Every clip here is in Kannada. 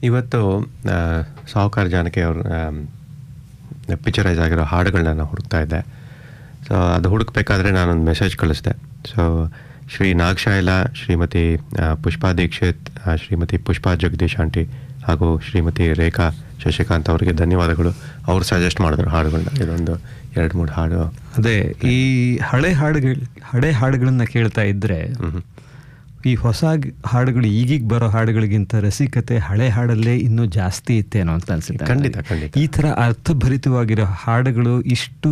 ಇವತ್ತು ಆ, ಸಾಹುಕಾರ ಜಾನಕಿ ಅವರು ಪಿಕ್ಚರೈಸ್ ಆಗಿರೋ ಹಾಡುಗಳನ್ನ ನಾನು ಹುಡುಕ್ತಾ ಇದ್ದೆ ಸೊ ಅದು ಹುಡುಕ್ಬೇಕಾದ್ರೆ ನಾನೊಂದು ಮೆಸೇಜ್ ಕಳಿಸ್ದೆ ಸೊ ಶ್ರೀ ನಾಗಶೈಲ ಶ್ರೀಮತಿ ಆ, ಪುಷ್ಪಾ ದೀಕ್ಷಿತ್ ಆ, ಶ್ರೀಮತಿ ಪುಷ್ಪಾ ಜಗದೀಶ್ ಆಂಟಿ ಹಾಗೂ ಶ್ರೀಮತಿ ರೇಖಾ ಶಶಿಕಾಂತ್ ಅವರಿಗೆ ಧನ್ಯವಾದಗಳು ಅವ್ರು ಸಜೆಸ್ಟ್ ಮಾಡಿದ್ರು ಹಾಡುಗಳನ್ನ ಇದೊಂದು ಎರಡು ಮೂರು ಹಾಡು ಅದೇ ಈ ಹಳೆ ಹಾಡುಗಳು ಹಳೆ ಹಾಡುಗಳನ್ನ ಕೇಳ್ತಾ ಇದ್ರೆ ಹ್ಮ್. ಈ ಹೊಸ ಗ್- ಹಾಡುಗಳು ಈಗೀಗ ಬರೋ ಹಾಡುಗಳಿಗಿಂತ ರಸಿಕತೆ ಹಳೆ ಹಾಡಲ್ಲೇ ಇನ್ನೂ ಜಾಸ್ತಿ ಇತ್ತೇನೋ ಅಂತ ಅನ್ಸುತ್ತೆ ಖಂಡಿತ, ನನಗೆ. ಖಂಡಿತ. ಈ ತರ ಅರ್ಥಭರಿತವಾಗಿರೋ ಹಾಡುಗಳು ಇಷ್ಟು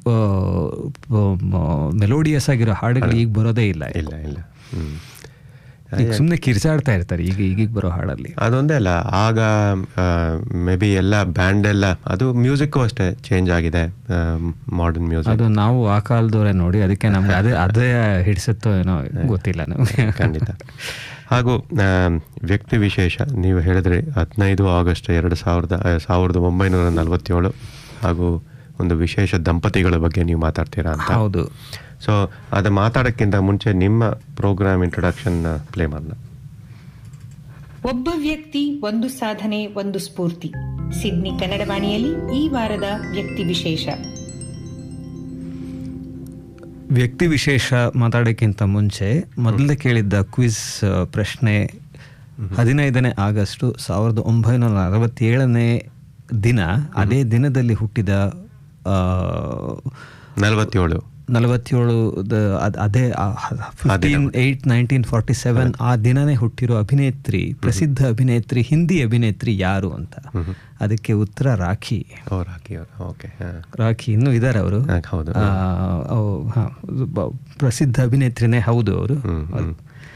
ಮೆಲೋಡಿಯಸ್ ಆಗಿರೋ ಹಾಡುಗಳು ಈಗ ಬರೋದೇ ಇಲ್ಲ ಇಲ್ಲ ಇಲ್ಲ ಹ್ಮ್. ಈಗ ಸುಮ್ಮನೆ ಕಿರ್ಚಾಡ್ತಾ ಇರ್ತಾರೆ ಈಗ ಈಗೀಗ ಬರೋ ಹಾಡಲ್ಲಿ ಅದೊಂದೇ ಅಲ್ಲ ಆಗ ಮೇ ಬಿ ಎಲ್ಲ ಬ್ಯಾಂಡ್ ಎಲ್ಲ ಅದು ಮ್ಯೂಸಿಕ್ಕು ಅಷ್ಟೇ ಚೇಂಜ್ ಆಗಿದೆ ಮಾಡರ್ನ್ ಮ್ಯೂಸಿಕ್ ಅದು ನಾವು ಆ ಕಾಲದವರೇ ನೋಡಿ ಅದಕ್ಕೆ ನಮ್ಗೆ ಅದೇ ಅದೇ ಹಿಡಿಸುತ್ತೋ ಏನೋ ಗೊತ್ತಿಲ್ಲ ನಮಗೆ ಖಂಡಿತ ಹಾಗೂ ಆ, ವ್ಯಕ್ತಿ ವಿಶೇಷ ನೀವು ಹೇಳಿದ್ರಿ ಹದಿನೈದು ಆಗಸ್ಟ್ ಎರಡು ಸಾವಿರದ ಆ, ಸಾವಿರದ ಒಂಬೈನೂರ ನಲವತ್ತೇಳು ಹಾಗೂ ಒಂದು ವಿಶೇಷ ದಂಪತಿಗಳ ಬಗ್ಗೆ ನೀವು ಮಾತಾಡ್ತೀರಾ ಅಂತ ಹೌದು ಸೊ ಅದು ಮಾತಾಡೋಕ್ಕಿಂತ ಮುಂಚೆ ನಿಮ್ಮ ಪ್ರೋಗ್ರಾಮ್ ಇಂಟ್ರೊಡಕ್ಷನ್ ಪ್ಲೇ ಮಾಡೋಣ ಒಬ್ಬ ವ್ಯಕ್ತಿ ಒಂದು ಸಾಧನೆ ಒಂದು ಸ್ಫೂರ್ತಿ ಸಿಡ್ನಿ ಕನ್ನಡವಾಣಿಯಲ್ಲಿ ಈ ವಾರದ ವ್ಯಕ್ತಿ ವಿಶೇಷ ವ್ಯಕ್ತಿ ವಿಶೇಷ ಮಾತಾಡೋಕ್ಕಿಂತ ಮುಂಚೆ ಮೊದಲೇ ಕೇಳಿದ್ದ ಕ್ವಿಜ್ ಪ್ರಶ್ನೆ ಹದಿನೈದನೇ ಆಗಸ್ಟು ಸಾವಿರದ ಒಂಬೈನೂರ ನಲವತ್ತೇಳನೇ ದಿನ ಅದೇ ದಿನದಲ್ಲಿ ಹುಟ್ಟಿದ ಆ, ನಲವತ್ತೇಳು ನಲವತ್ತೇಳು ದ- ಅದ್- ಅದೇ fifteen eight nineteen forty seven ಆ ದಿನನೇ ಹುಟ್ಟಿರೋ ಅಭಿನೇತ್ರಿ ಪ್ರಸಿದ್ಧ ಅಭಿನೇತ್ರಿ ಹಿಂದಿ ಅಭಿನೇತ್ರಿ ಯಾರು ಅಂತ ಅದಕ್ಕೆ ಉತ್ತರ ರಾಖಿ ಅವ್ರು ಹಾಕಿ ಅವರು ಓಕೆ ಹಾಂ ರಾಖಿ ಇನ್ನೂ ಇದ್ದಾರೆ ಅವರು ಹೌದು ಆ, ಅವು, ಹ, ಇದು ಬ- ಪ್ರಸಿದ್ಧ ಅಭಿನೇತ್ರಿನೇ ಹೌದು ಅವರು ಹ್ಮ್, ಹ್ಮ್.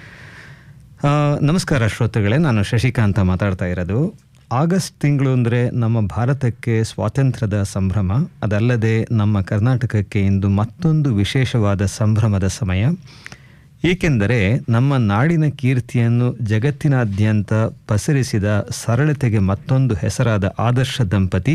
ಆ, ನಮಸ್ಕಾರ ಶ್ರೋತೃಗಳೇ ನಾನು ಶಶಿಕಾಂತ ಮಾತಾಡ್ತಾ ಇರೋದು ಆಗಸ್ಟ್ ತಿಂಗಳು ಅಂದರೆ ನಮ್ಮ ಭಾರತಕ್ಕೆ ಸ್ವಾತಂತ್ರ್ಯದ ಸಂಭ್ರಮ ಅದಲ್ಲದೆ ನಮ್ಮ ಕರ್ನಾಟಕಕ್ಕೆ ಇಂದು ಮತ್ತೊಂದು ವಿಶೇಷವಾದ ಸಂಭ್ರಮದ ಸಮಯ ಏಕೆಂದರೆ ನಮ್ಮ ನಾಡಿನ ಕೀರ್ತಿಯನ್ನು ಜಗತ್ತಿನಾದ್ಯಂತ ಪಸರಿಸಿದ ಸರಳತೆಗೆ ಮತ್ತೊಂದು ಹೆಸರಾದ ಆದರ್ಶ ದಂಪತಿ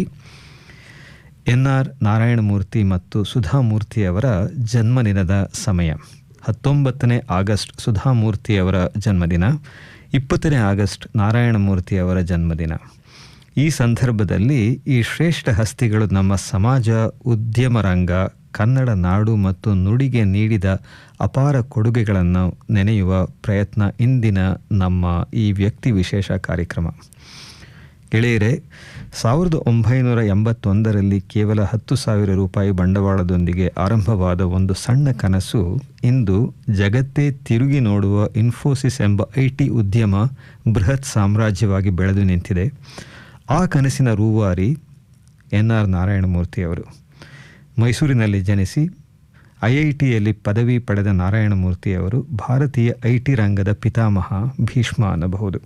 ಎನ್ ಆರ್ ನಾರಾಯಣಮೂರ್ತಿ ಮತ್ತು ಸುಧಾಮೂರ್ತಿಯವರ ಜನ್ಮದಿನದ ಸಮಯ ಹತ್ತೊಂಬತ್ತನೇ ಆಗಸ್ಟ್ ಸುಧಾಮೂರ್ತಿಯವರ ಜನ್ಮದಿನ ಇಪ್ಪತ್ತನೇ ಆಗಸ್ಟ್ ನಾರಾಯಣಮೂರ್ತಿಯವರ ಜನ್ಮದಿನ ಈ ಸಂದರ್ಭದಲ್ಲಿ ಈ ಶ್ರೇಷ್ಠ ಹಸ್ತಿಗಳು ನಮ್ಮ ಸಮಾಜ ಉದ್ಯಮ ರಂಗ ಕನ್ನಡ ನಾಡು ಮತ್ತು ನುಡಿಗೆ ನೀಡಿದ ಅಪಾರ ಕೊಡುಗೆಗಳನ್ನು ನೆನೆಯುವ ಪ್ರಯತ್ನ ಇಂದಿನ ನಮ್ಮ ಈ ವ್ಯಕ್ತಿ ವಿಶೇಷ ಕಾರ್ಯಕ್ರಮ ಗೆಳೆಯರೆ ಸಾವಿರದ ಒಂಬೈನೂರ ಎಂಬತ್ತೊಂದರಲ್ಲಿ ಕೇವಲ ಹತ್ತು ಸಾವಿರ ರೂಪಾಯಿ ಬಂಡವಾಳದೊಂದಿಗೆ ಆರಂಭವಾದ ಒಂದು ಸಣ್ಣ ಕನಸು ಇಂದು ಜಗತ್ತೇ ತಿರುಗಿ ನೋಡುವ ಇನ್ಫೋಸಿಸ್ ಎಂಬ ಐ ಟಿ ಉದ್ಯಮ ಬೃಹತ್ ಸಾಮ್ರಾಜ್ಯವಾಗಿ ಬೆಳೆದು ನಿಂತಿದೆ ಆ ಕನಸಿನ ರೂವಾರಿ ಎನ್ ಆರ್ ನಾರಾಯಣಮೂರ್ತಿಯವರು ಮೈಸೂರಿನಲ್ಲಿ ಜನಿಸಿ ಐ ಐ ಟಿಯಲ್ಲಿ ಪದವಿ ಪಡೆದ ನಾರಾಯಣಮೂರ್ತಿಯವರು ಭಾರತೀಯ ಐ ಟಿ ರಂಗದ ಪಿತಾಮಹ ಭೀಷ್ಮ ಅನ್ನಬಹುದು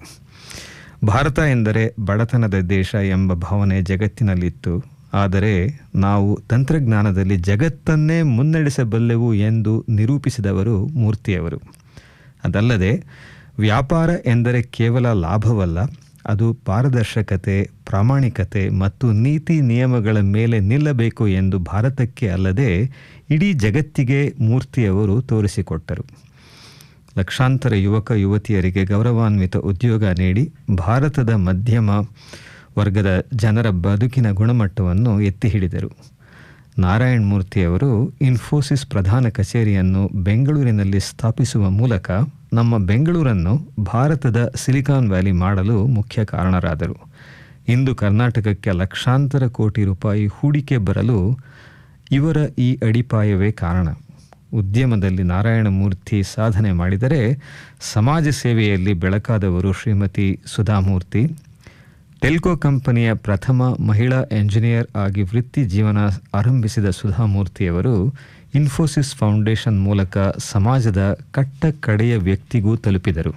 ಭಾರತ ಎಂದರೆ ಬಡತನದ ದೇಶ ಎಂಬ ಭಾವನೆ ಜಗತ್ತಿನಲ್ಲಿತ್ತು ಆದರೆ ನಾವು ತಂತ್ರಜ್ಞಾನದಲ್ಲಿ ಜಗತ್ತನ್ನೇ ಮುನ್ನಡೆಸಬಲ್ಲೆವು ಎಂದು ನಿರೂಪಿಸಿದವರು ಮೂರ್ತಿಯವರು ಅದಲ್ಲದೆ ವ್ಯಾಪಾರ ಎಂದರೆ ಕೇವಲ ಲಾಭವಲ್ಲ ಅದು ಪಾರದರ್ಶಕತೆ ಪ್ರಾಮಾಣಿಕತೆ ಮತ್ತು ನೀತಿ ನಿಯಮಗಳ ಮೇಲೆ ನಿಲ್ಲಬೇಕು ಎಂದು ಭಾರತಕ್ಕೆ ಅಲ್ಲದೆ ಇಡೀ ಜಗತ್ತಿಗೆ ಮೂರ್ತಿಯವರು ತೋರಿಸಿಕೊಟ್ಟರು ಲಕ್ಷಾಂತರ ಯುವಕ ಯುವತಿಯರಿಗೆ ಗೌರವಾನ್ವಿತ ಉದ್ಯೋಗ ನೀಡಿ ಭಾರತದ ಮಧ್ಯಮ ವರ್ಗದ ಜನರ ಬದುಕಿನ ಗುಣಮಟ್ಟವನ್ನು ಎತ್ತಿ ಹಿಡಿದರು ನಾರಾಯಣ್ ಮೂರ್ತಿಯವರು ಇನ್ಫೋಸಿಸ್ ಪ್ರಧಾನ ಕಚೇರಿಯನ್ನು ಬೆಂಗಳೂರಿನಲ್ಲಿ ಸ್ಥಾಪಿಸುವ ಮೂಲಕ ನಮ್ಮ ಬೆಂಗಳೂರನ್ನು ಭಾರತದ ಸಿಲಿಕಾನ್ ವ್ಯಾಲಿ ಮಾಡಲು ಮುಖ್ಯ ಕಾರಣರಾದರು ಇಂದು ಕರ್ನಾಟಕಕ್ಕೆ ಲಕ್ಷಾಂತರ ಕೋಟಿ ರೂಪಾಯಿ ಹೂಡಿಕೆ ಬರಲು ಇವರ ಈ ಅಡಿಪಾಯವೇ ಕಾರಣ ಉದ್ಯಮದಲ್ಲಿ ನಾರಾಯಣಮೂರ್ತಿ ಸಾಧನೆ ಮಾಡಿದರೆ ಸಮಾಜ ಸೇವೆಯಲ್ಲಿ ಬೆಳಕಾದವರು ಶ್ರೀಮತಿ ಸುಧಾಮೂರ್ತಿ ಟೆಲ್ಕೋ ಕಂಪನಿಯ ಪ್ರಥಮ ಮಹಿಳಾ ಎಂಜಿನಿಯರ್ ಆಗಿ ವೃತ್ತಿ ಜೀವನ ಆರಂಭಿಸಿದ ಸುಧಾಮೂರ್ತಿಯವರು ಇನ್ಫೋಸಿಸ್ ಫೌಂಡೇಶನ್ ಮೂಲಕ ಸಮಾಜದ ಕಟ್ಟ ಕಡೆಯ ವ್ಯಕ್ತಿಗೂ ತಲುಪಿದರು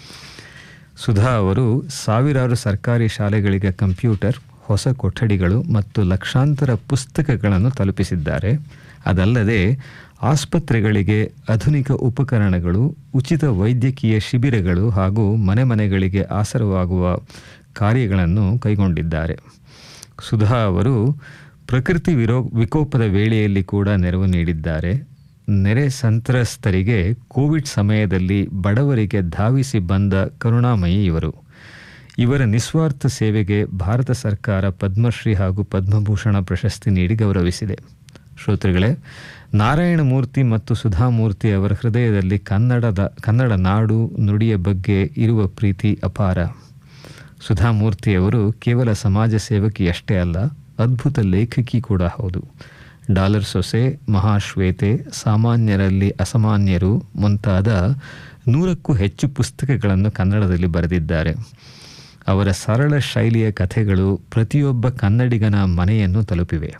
ಸುಧಾ ಅವರು ಸಾವಿರಾರು ಸರ್ಕಾರಿ ಶಾಲೆಗಳಿಗೆ ಕಂಪ್ಯೂಟರ್ ಹೊಸ ಕೊಠಡಿಗಳು ಮತ್ತು ಲಕ್ಷಾಂತರ ಪುಸ್ತಕಗಳನ್ನು ತಲುಪಿಸಿದ್ದಾರೆ ಅದಲ್ಲದೆ ಆಸ್ಪತ್ರೆಗಳಿಗೆ ಆಧುನಿಕ ಉಪಕರಣಗಳು ಉಚಿತ ವೈದ್ಯಕೀಯ ಶಿಬಿರಗಳು ಹಾಗೂ ಮನೆ ಮನೆಗಳಿಗೆ ಆಸರವಾಗುವ ಕಾರ್ಯಗಳನ್ನು ಕೈಗೊಂಡಿದ್ದಾರೆ ಸುಧಾ ಅವರು ಪ್ರಕೃತಿ ವಿರೋ ವಿಕೋಪದ ವೇಳೆಯಲ್ಲಿ ಕೂಡ ನೆರವು ನೀಡಿದ್ದಾರೆ ನೆರೆ ಸಂತ್ರಸ್ತರಿಗೆ ಕೋವಿಡ್ ಸಮಯದಲ್ಲಿ ಬಡವರಿಗೆ ಧಾವಿಸಿ ಬಂದ ಕರುಣಾಮಯಿ ಇವರು ಇವರ ನಿಸ್ವಾರ್ಥ ಸೇವೆಗೆ ಭಾರತ ಸರ್ಕಾರ ಪದ್ಮಶ್ರೀ ಹಾಗೂ ಪದ್ಮಭೂಷಣ ಪ್ರಶಸ್ತಿ ನೀಡಿ ಗೌರವಿಸಿದೆ ಶ್ರೋತೃಗಳೇ ನಾರಾಯಣಮೂರ್ತಿ ಮತ್ತು ಸುಧಾಮೂರ್ತಿ ಅವರ ಹೃದಯದಲ್ಲಿ ಕನ್ನಡದ ಕನ್ನಡ ನಾಡು ನುಡಿಯ ಬಗ್ಗೆ ಇರುವ ಪ್ರೀತಿ ಅಪಾರ ಸುಧಾಮೂರ್ತಿಯವರು ಕೇವಲ ಸಮಾಜ ಸೇವಕಿಯಷ್ಟೇ ಅಲ್ಲ ಅದ್ಭುತ ಲೇಖಕಿ ಕೂಡ ಹೌದು ಡಾಲರ್ ಸೊಸೆ ಮಹಾಶ್ವೇತೆ ಸಾಮಾನ್ಯರಲ್ಲಿ ಅಸಾಮಾನ್ಯರು ಮುಂತಾದ ನೂರಕ್ಕೂ ಹೆಚ್ಚು ಪುಸ್ತಕಗಳನ್ನು ಕನ್ನಡದಲ್ಲಿ ಬರೆದಿದ್ದಾರೆ ಅವರ ಸರಳ ಶೈಲಿಯ ಕಥೆಗಳು ಪ್ರತಿಯೊಬ್ಬ ಕನ್ನಡಿಗನ ಮನೆಯನ್ನು ತಲುಪಿವೆ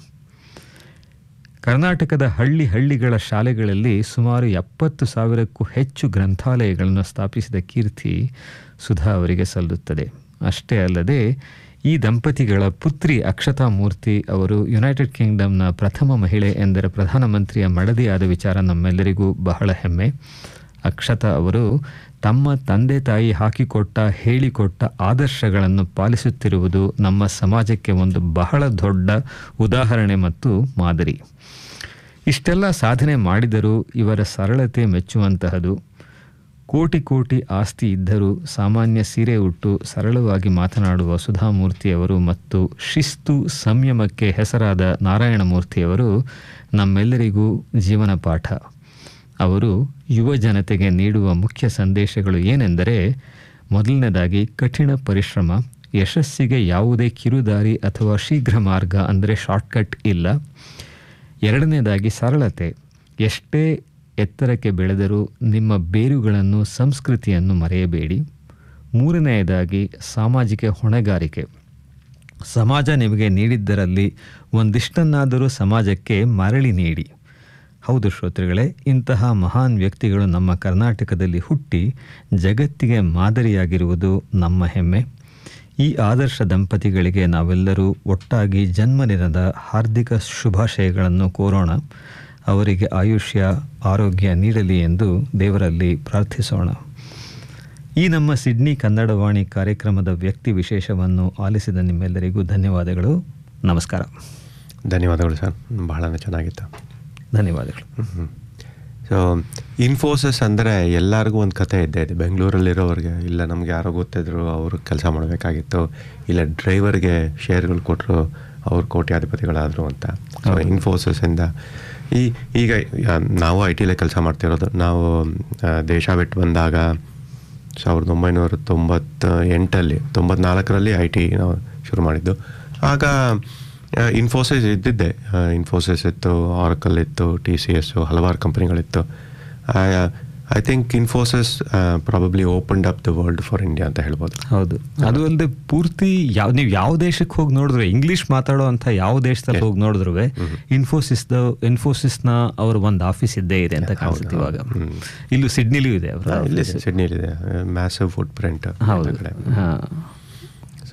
ಕರ್ನಾಟಕದ ಹಳ್ಳಿ ಹಳ್ಳಿಗಳ ಶಾಲೆಗಳಲ್ಲಿ ಸುಮಾರು ಎಪ್ಪತ್ತು ಸಾವಿರಕ್ಕೂ ಹೆಚ್ಚು ಗ್ರಂಥಾಲಯಗಳನ್ನು ಸ್ಥಾಪಿಸಿದ ಕೀರ್ತಿ ಸುಧಾ ಅವರಿಗೆ ಸಲ್ಲುತ್ತದೆ ಅಷ್ಟೇ ಅಲ್ಲದೆ ಈ ದಂಪತಿಗಳ ಪುತ್ರಿ ಅಕ್ಷತಾ ಮೂರ್ತಿ ಅವರು ಯುನೈಟೆಡ್ ಕಿಂಗ್ಡಮ್ನ ಪ್ರಥಮ ಮಹಿಳೆ ಎಂದರೆ ಪ್ರಧಾನಮಂತ್ರಿಯ ಮಡದಿಯಾದ ವಿಚಾರ ನಮ್ಮೆಲ್ಲರಿಗೂ ಬಹಳ ಹೆಮ್ಮೆ ಅಕ್ಷತಾ ಅವರು ತಮ್ಮ ತಂದೆ ತಾಯಿ ಹಾಕಿಕೊಟ್ಟ ಹೇಳಿಕೊಟ್ಟ ಆದರ್ಶಗಳನ್ನು ಪಾಲಿಸುತ್ತಿರುವುದು ನಮ್ಮ ಸಮಾಜಕ್ಕೆ ಒಂದು ಬಹಳ ದೊಡ್ಡ ಉದಾಹರಣೆ ಮತ್ತು ಮಾದರಿ ಇಷ್ಟೆಲ್ಲ ಸಾಧನೆ ಮಾಡಿದರೂ ಇವರ ಸರಳತೆ ಮೆಚ್ಚುವಂತಹದು ಕೋಟಿ ಕೋಟಿ ಆಸ್ತಿ ಇದ್ದರೂ ಸಾಮಾನ್ಯ ಸೀರೆ ಉಟ್ಟು ಸರಳವಾಗಿ ಮಾತನಾಡುವ ಸುಧಾಮೂರ್ತಿಯವರು ಮತ್ತು ಶಿಸ್ತು ಸಂಯಮಕ್ಕೆ ಹೆಸರಾದ ನಾರಾಯಣಮೂರ್ತಿಯವರು ನಮ್ಮೆಲ್ಲರಿಗೂ ಜೀವನ ಪಾಠ ಅವರು ಯುವ ಜನತೆಗೆ ನೀಡುವ ಮುಖ್ಯ ಸಂದೇಶಗಳು ಏನೆಂದರೆ ಮೊದಲನೇದಾಗಿ ಕಠಿಣ ಪರಿಶ್ರಮ ಯಶಸ್ಸಿಗೆ ಯಾವುದೇ ಕಿರುದಾರಿ ಅಥವಾ ಶೀಘ್ರ ಮಾರ್ಗ ಅಂದರೆ ಶಾರ್ಟ್ಕಟ್ ಇಲ್ಲ ಎರಡನೇದಾಗಿ ಸರಳತೆ ಎಷ್ಟೇ ಎತ್ತರಕ್ಕೆ ಬೆಳೆದರೂ ನಿಮ್ಮ ಬೇರುಗಳನ್ನು ಸಂಸ್ಕೃತಿಯನ್ನು ಮರೆಯಬೇಡಿ ಮೂರನೆಯದಾಗಿ ಸಾಮಾಜಿಕ ಹೊಣೆಗಾರಿಕೆ ಸಮಾಜ ನಿಮಗೆ ನೀಡಿದ್ದರಲ್ಲಿ ಒಂದಿಷ್ಟನ್ನಾದರೂ ಸಮಾಜಕ್ಕೆ ಮರಳಿ ನೀಡಿ ಹೌದು ಶ್ರೋತೃಗಳೇ ಇಂತಹ ಮಹಾನ್ ವ್ಯಕ್ತಿಗಳು ನಮ್ಮ ಕರ್ನಾಟಕದಲ್ಲಿ ಹುಟ್ಟಿ ಜಗತ್ತಿಗೆ ಮಾದರಿಯಾಗಿರುವುದು ನಮ್ಮ ಹೆಮ್ಮೆ ಈ ಆದರ್ಶ ದಂಪತಿಗಳಿಗೆ ನಾವೆಲ್ಲರೂ ಒಟ್ಟಾಗಿ ಜನ್ಮದಿನದ ಹಾರ್ದಿಕ ಶುಭಾಶಯಗಳನ್ನು ಕೋರೋಣ ಅವರಿಗೆ ಆಯುಷ್ಯ ಆರೋಗ್ಯ ನೀಡಲಿ ಎಂದು ದೇವರಲ್ಲಿ ಪ್ರಾರ್ಥಿಸೋಣ ಈ ನಮ್ಮ ಸಿಡ್ನಿ ಕನ್ನಡವಾಣಿ ಕಾರ್ಯಕ್ರಮದ ವ್ಯಕ್ತಿ ವಿಶೇಷವನ್ನು ಆಲಿಸಿದ ನಿಮ್ಮೆಲ್ಲರಿಗೂ ಧನ್ಯವಾದಗಳು ನಮಸ್ಕಾರ ಧನ್ಯವಾದಗಳು ಸರ್ ಬಹಳನೇ ಚೆನ್ನಾಗಿತ್ತು ಧನ್ಯವಾದಗಳು ಸೊ ಇನ್ಫೋಸಿಸ್ ಅಂದರೆ ಎಲ್ಲರಿಗೂ ಒಂದು ಕತೆ ಇದ್ದೇ ಇದೆ ಬೆಂಗಳೂರಲ್ಲಿರೋರಿಗೆ ಇಲ್ಲ ನಮ್ಗೆ ಯಾರೋ ಗೊತ್ತಿದ್ರು ಅವರು ಕೆಲಸ ಮಾಡಬೇಕಾಗಿತ್ತು ಇಲ್ಲ ಡ್ರೈವರ್ಗೆ ಶೇರ್ಗಳು ಕೊಟ್ಟರು ಅವ್ರು ಕೋಟ್ಯಾಧಿಪತಿಗಳಾದರು ಅಂತ ಸೊ ಇನ್ಫೋಸಿಸಿಂದ ಈ ಈಗ ಆ, ನಾವು ಐ ಟಿಲೇ ಕೆಲಸ ಮಾಡ್ತಿರೋದು ನಾವು ಆ, ದೇಶ ಬಿಟ್ಟು ಬಂದಾಗ ಸಾವಿರದ ಒಂಬೈನೂರ ತೊಂಬತ್ತ ಎಂಟಲ್ಲಿ ತೊಂಬತ್ನಾಲ್ಕರಲ್ಲಿ ಐ ಟಿ ನಾವು ಶುರು ಮಾಡಿದ್ದು ಆಗ ಇನ್ಫೋಸಿಸ್ ಇದ್ದಿದ್ದೆ ಇನ್ಫೋಸಿಸ್ ಇತ್ತು ಆರಕಲ್ ಇತ್ತು ಟಿ ಸಿ ಎಸ್ಸು ಹಲವಾರು ಕಂಪ್ನಿಗಳಿತ್ತು I think Infosys probably opened up the world for India ಅಂತ ಹೇಳ್ಬೋದು ಹೌದು ಅದು ಅಲ್ಲದೆ ಪೂರ್ತಿ ಯಾವ ನೀವು ಯಾವ ದೇಶಕ್ಕೆ ಹೋಗಿ ನೋಡಿದ್ರೆ ಇಂಗ್ಲಿಷ್ ಮಾತಾಡೋ ಅಂತ ಯಾವ ದೇಶದಲ್ಲಿ ಹೋಗಿ ನೋಡಿದ್ರು ಇನ್ಫೋಸಿಸ್ ಇನ್ಫೋಸಿಸ್ನ ಅವ್ರ ಒಂದು ಆಫೀಸ್ ಇದ್ದೇ ಇದೆ ಅಂತ ಕಾಣಿಸುತ್ತೆ ಇವಾಗ ಇಲ್ಲೂ ಸಿಡ್ನಿಲೂ ಇದೆ ಅವರ ಇಲ್ಲಿ ಸಿಡ್ನಿಲಿದೆ ಮ್ಯಾಸಿವ್ ಫುಟ್ ಪ್ರಿಂಟ್ ಹೌದು ಕಡೆ ಹಾ ಸೊ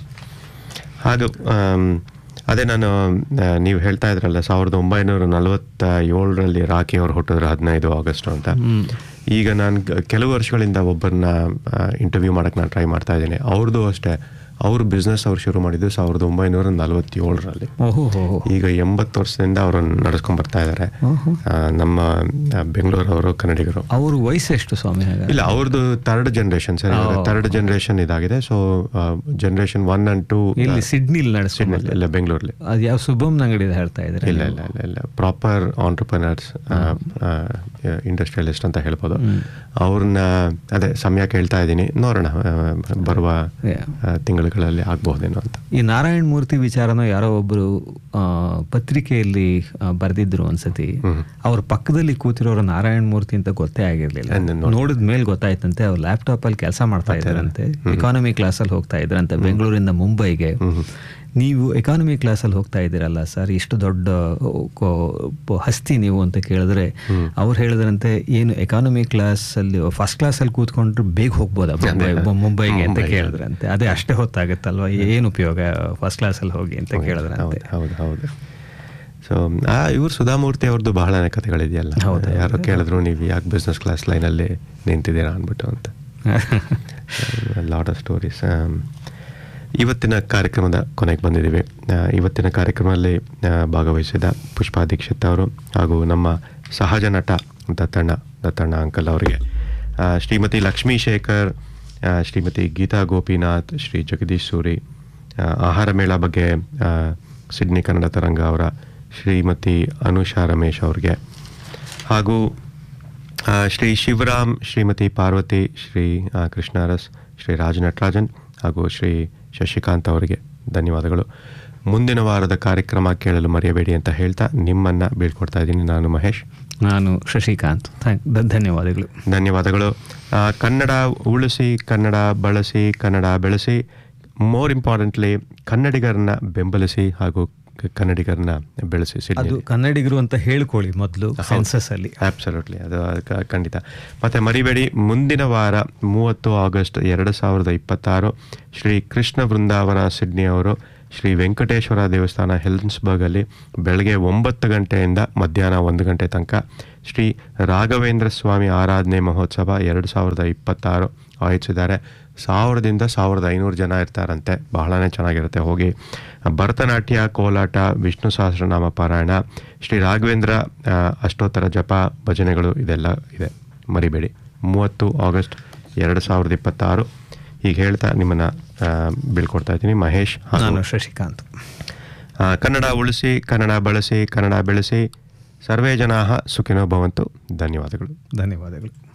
ಹಾಗೂ ಆಮ್, ಅದೇ ನಾನು ಆ, ನೀವು ಹೇಳ್ತಾ ಇದ್ರಲ್ಲ ಸಾವಿರದ ಒಂಬೈನೂರ ನಲವತ್ತ ಏಳರಲ್ಲಿ ರಾಖಿ ಅವರು ಹುಟ್ಟಿದ್ರು ಹದಿನೈದು ಆಗಸ್ಟ್ ಅಂತ ಈಗ ನಾನು ಕೆಲವು ವರ್ಷಗಳಿಂದ ಒಬ್ಬರನ್ನ ಇಂಟರ್ವ್ಯೂ ಮಾಡಕ್ಕೆ ನಾನು ಟ್ರೈ ಮಾಡ್ತಾ ಇದ್ದೀನಿ ಅವ್ರದ್ದು ಅಷ್ಟೇ ಅವ್ರ ಬಿಸ್ನೆಸ್ ಅವ್ರು ಶುರು ಮಾಡಿದ್ದು ಸಾವಿರದ ಒಂಬೈನೂರ ನಲವತ್ತೇಳರಲ್ಲಿ ಓಹೋ ಹೋ ಹೋ. ಈಗ ಎಂಬತ್ತು ವರ್ಷದಿಂದ ಅವರನ್ನು ನಡೆಸ್ಕೊಂಡ್ ಬರ್ತಾ ಇದ್ದಾರೆ ಆ, ನಮ್ಮ ಬೆಂಗಳೂರವರು ಕನ್ನಡಿಗರು ಅವ್ರ ವಯಸ್ಸು ಎಷ್ಟು ಸ್ವಾಮಿ ಹಾಗಾದ್ರೆ ಇಲ್ಲ ಅವ್ರದ್ದು third generation sir third generation ಇದಾಗಿದೆ so generation one and two ಇಲ್ಲಿ ಸಿಡ್ನಿಲಿ ನಡೆಸ್ಕೊಂಡು ಇಲ್ಲ ಬೆಂಗಳೂರಲ್ಲಿ ಅದು ಯಾವ ಶುಭಮ್ ಅಂಗಡಿ ಹೇಳ್ತಾ ಇದ್ರೆ ಇಲ್ಲ ಇಲ್ಲ ಇಲ್ಲ ಇಲ್ಲ ಪ್ರಾಪರ್ ಆಂಟ್ರಪ್ರನರ್ಸ್ ಇಂಡಸ್ಟ್ರಿಯಲಿಸ್ಟ್ ಅಂತ ಹೇಳ್ಬೋದು ಅವ್ರನ್ನ ಅದೇ ಸಮಯ ಕೇಳ್ತಾ ಇದ್ದೀನಿ ನೋಡೋಣ ಆ, ಬರುವ Yeah. ಆ, ತಿಂಗಳುಗಳಲ್ಲಿ ಆಗ್ಬಹುದೇನೋ ಅಂತ ಈ ನಾರಾಯಣ ಮೂರ್ತಿ ವಿಚಾರನ ಯಾರೋ ಒಬ್ಬರು ಆ, ಪತ್ರಿಕೆಯಲ್ಲಿ ಬರೆದಿದ್ರು ಅನ್ಸತಿ ಅವ್ರ ಪಕ್ಕದಲ್ಲಿ ಕೂತಿರೋರು ನಾರಾಯಣ ಮೂರ್ತಿ ಅಂತ ಗೊತ್ತೇ ಆಗಿರ್ಲಿಲ್ಲ ಅದನ್ನ ನೋಡಿದ ಮೇಲೆ ಗೊತ್ತಾಯ್ತಂತೆ ಅವ್ರು ಲ್ಯಾಪ್ಟಾಪ್ ಅಲ್ಲಿ ಕೆಲಸ ಮಾಡ್ತಾ ಇದ್ದಾರಂತೆ ಎಕಾನಮಿ ಕ್ಲಾಸಲ್ಲಿ ಹೋಗ್ತಾ ಇದ್ರಂತೆ ಬೆಂಗಳೂರಿಂದ ಮುಂಬೈಗೆ ನೀವು ಎಕಾನಮಿ ಕ್ಲಾಸಲ್ಲಿ ಹೋಗ್ತಾ ಇದ್ದೀರಲ್ಲ ಸರ್ ಇಷ್ಟು ದೊಡ್ಡ ಕೋ- ಹಸ್ತಿ ನೀವು ಅಂತ ಕೇಳಿದ್ರೆ ಅವ್ರು ಹೇಳಿದ್ರಂತೆ ಏನು ಎಕಾನಮಿ ಕ್ಲಾಸ್ ಅಲ್ಲಿ ಫಸ್ಟ್ ಕ್ಲಾಸ್ ಅಲ್ಲಿ ಕೂತ್ಕೊಂಡ್ರೆ ಬೇಗ ಹೋಗ್ಬೋದಾ ಮುಂಬೈ ಮುಂಬೈಗೆ ಅಂತ ಕೇಳಿದ್ರಂತೆ ಅದೇ ಅಷ್ಟೇ ಹೊತ್ತಾಗತ್ತಲ್ವಾ ಏನು ಉಪಯೋಗ ಫಸ್ಟ್ ಕ್ಲಾಸ್ ಅಲ್ಲಿ ಹೋಗಿ ಅಂತ ಕೇಳಿದ್ರಂತೆ ಹೌದು ಹೌದು ಹೌದು ಸೊ ಇವ್ರು ಸುಧಾಮೂರ್ತಿ ಅವ್ರದ್ದು ಬಹಳ ಕಥೆಗಳಿದೆಯಲ್ಲ ಯಾರೋ ಕೇಳಿದ್ರು ನೀವು ಯಾಕೆ ಬಿಸ್ನೆಸ್ ಕ್ಲಾಸ್ ಲೈನಲ್ಲಿ ನಿಂತಿದ್ದೀರಾ ಅಂದ್ಬಿಟ್ಟು ಅಂತ ಲಾಟ್ ಆಫ್ ಸ್ಟೋರೀಸ್ ಇವತ್ತಿನ ಕಾರ್ಯಕ್ರಮದ ಕೊನೆಗೆ ಬಂದಿದ್ದೀವಿ ಆ, ಇವತ್ತಿನ ಕಾರ್ಯಕ್ರಮದಲ್ಲಿ ಆ, ಭಾಗವಹಿಸಿದ ಪುಷ್ಪಾ ದೀಕ್ಷಿತ್ ಅವರು ಹಾಗೂ ನಮ್ಮ ಸಹಜ ನಟ ದತ್ತಣ್ಣ ದತ್ತಣ್ಣ ಅಂಕಲ್ ಅವರಿಗೆ ಆ, ಶ್ರೀಮತಿ ಲಕ್ಷ್ಮೀ ಶೇಖರ್ ಆ, ಶ್ರೀಮತಿ ಗೀತಾ ಗೋಪಿನಾಥ್ ಶ್ರೀ ಜಗದೀಶ್ ಸೂರಿ ಆ, ಆಹಾರ ಮೇಳ ಬಗ್ಗೆ ಆ, ಸಿಡ್ನಿ ಕನ್ನಡ ತರಂಗ ಅವರ ಶ್ರೀಮತಿ ಅನುಷಾ ರಮೇಶ್ ಅವ್ರಿಗೆ ಹಾಗೂ ಆ, ಶ್ರೀ ಶಿವರಾಮ್ ಶ್ರೀಮತಿ ಪಾರ್ವತಿ ಶ್ರೀ ಆ, ಕೃಷ್ಣಾರಸ್ ಶ್ರೀ ರಾಜ ನಟರಾಜನ್ ಹಾಗೂ ಶ್ರೀ ಶಶಿಕಾಂತ್ ಅವರಿಗೆ ಧನ್ಯವಾದಗಳು ಮುಂದಿನ ವಾರದ ಕಾರ್ಯಕ್ರಮ ಕೇಳಲು ಮರೆಯಬೇಡಿ ಅಂತ ಹೇಳ್ತಾ ನಿಮ್ಮನ್ನು ಬೀಳ್ಕೊಡ್ತಾ ಇದ್ದೀನಿ ನಾನು ಮಹೇಶ್ ನಾನು ಶಶಿಕಾಂತ್ ಥ್ಯಾಂಕ್ ಧ- ಧನ್ಯವಾದಗಳು ಧನ್ಯವಾದಗಳು ಆ, ಕನ್ನಡ ಉಳಿಸಿ ಕನ್ನಡ ಬಳಸಿ ಕನ್ನಡ ಬೆಳೆಸಿ ಮೋರ್ ಇಂಪಾರ್ಟೆಂಟ್ಲಿ ಕನ್ನಡಿಗರನ್ನ ಬೆಂಬಲಿಸಿ ಹಾಗೂ ಕ- ಕನ್ನಡಿಗರನ್ನ ಬೆಳೆಸಿ ಅದು ಸಿಡ್ನಿ ಕನ್ನಡಿಗರು ಅಂತ ಹೇಳ್ಕೊಳ್ಳಿ ಮೊದಲು ಸೆನ್ಸಸ್ ಅಲ್ಲಿ ಆಬ್ಸಲ್ಯೂಟ್ಲಿ ಅದು ಕ- ಖಂಡಿತ ಮತ್ತೆ ಮರಿಬೇಡಿ ಮುಂದಿನ ವಾರ ಮೂವತ್ತು ಆಗಸ್ಟ್ ಎರಡು ಸಾವಿರದ ಇಪ್ಪತ್ತಾರು ಶ್ರೀ ಕೃಷ್ಣ ವೃಂದಾವನ ಸಿಡ್ನಿ ಅವರು ಶ್ರೀ ವೆಂಕಟೇಶ್ವರ ದೇವಸ್ಥಾನ ಹೆಲ್ನ್ಸ್ಬರ್ಗಲ್ಲಿ ಬೆಳಗ್ಗೆ ಒಂಬತ್ತು ಗಂಟೆಯಿಂದ ಮಧ್ಯಾಹ್ನ ಒಂದು ಗಂಟೆ ತನಕ ಶ್ರೀ ರಾಘವೇಂದ್ರ ಸ್ವಾಮಿ ಆರಾಧನೆ ಮಹೋತ್ಸವ ಎರಡು ಸಾವಿರದ ಇಪ್ಪತ್ತಾರು ಆಯೋಜಿಸಿದ್ದಾರೆ ಸಾವಿರದಿಂದ ಸಾವಿರದ ಐನೂರು ಜನ ಇರ್ತಾರಂತೆ ಬಹಳನೇ ಚೆನ್ನಾಗಿರುತ್ತೆ ಹೋಗಿ ಭರತನಾಟ್ಯ ಕೋಲಾಟ ವಿಷ್ಣು ಸಹಸ್ರನಾಮ ಪಾರಾಯಣ ಶ್ರೀ ರಾಘವೇಂದ್ರ ಆ, ಅಷ್ಟೋತ್ತರ ಜಪ ಭಜನೆಗಳು ಇದೆಲ್ಲ ಇದೆ ಮರಿಬೇಡಿ ಮೂವತ್ತು ಆಗಸ್ಟ್ ಎರಡು ಸಾವಿರದ ಇಪ್ಪತ್ತಾರು ಈಗ ಹೇಳ್ತಾ ನಿಮ್ಮನ್ನು ಬೀಳ್ಕೊಡ್ತಾ ಇದ್ದೀನಿ ಮಹೇಶ್ ಹಾಗೂ, ನಾನು ಶಶಿಕಾಂತ್ ಆ, ಕನ್ನಡ ಉಳಿಸಿ ಕನ್ನಡ ಬಳಸಿ ಕನ್ನಡ ಬೆಳೆಸಿ ಸರ್ವೇ ಜನಾ ಸುಖಿನೋ ಭವಂತು ಧನ್ಯವಾದಗಳು ಧನ್ಯವಾದಗಳು